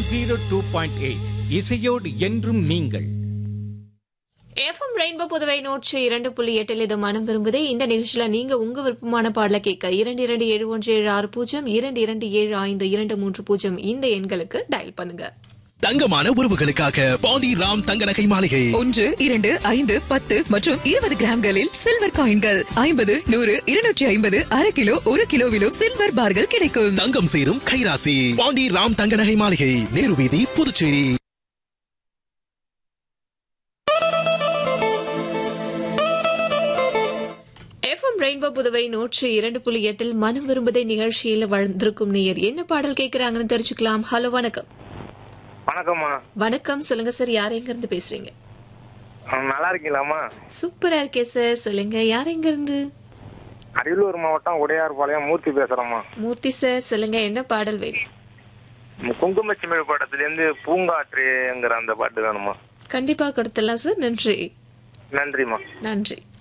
zero two point eight இசையோடு என்றும் நீங்கள் எஃப்எம் ரெயின்போ புதுவை நூற்றி இரண்டு புள்ளி எட்டில் இது மனம் விரும்புதே இந்த நிகழ்ச்சியில நீங்க உங்க விருப்பமான பாடல கேட்க இரண்டு இரண்டு ஏழு ஒன்று ஏழு ஆறு பூஜ்ஜியம் இரண்டு இரண்டு ஏழு ஐந்து இரண்டு மூன்று பூஜ்ஜியம் இந்த எண்களுக்கு டயல் பண்ணுங்க தங்கமான உறவுகளுக்காக பாண்டி ராம் தங்க நகை மாளிகை ஒன்று இரண்டு ஐந்து பத்து மற்றும் இருபது கிராம்களில் சில்வர் காயின்கள் ஐம்பது நூறு இருநூற்றி ஐம்பது அரை கிலோ ஒரு கிலோவிலும் சில்வர் பார்கள் கிடைக்கும் தங்கம் சேரும் கைராசி பாண்டி ராம் தங்க நகை மாளிகை நேரு வீதி புதுச்சேரி எஃப்எம் ரெயின்போ புதுவை நூற்றி இரண்டு புள்ளி எட்டில் மனம் விரும்புதே நிகழ்ச்சியில் வந்திருக்கும் நேயர் என்ன பாடல் கேட்கறாங்கன்னு தெரிஞ்சுக்கலாம் ஹலோ வணக்கம் வணக்கம்மா வணக்கம் சொல்லுங்க சார் யார் எங்க இருந்து பேசுறீங்க ஆ, நல்லா இருக்கீங்களாம்மா சூப்பரா இருக்கே சார் சொல்லுங்க யார் எங்க இருந்து அரியலூர் மாவட்டம் உடையார்பாளையம் மூர்த்தி பேசுறேம்மா மூர்த்தி சார் சொல்லுங்க என்ன பாடல் வேணும் குங்குமச்சிமிழ் படத்துலேருந்து பூங்காற்றுங்கிற அந்த பாட்டு வேணுமா கண்டிப்பா கொடுத்துடலாம் சார் நன்றி நன்றிம்மா நன்றி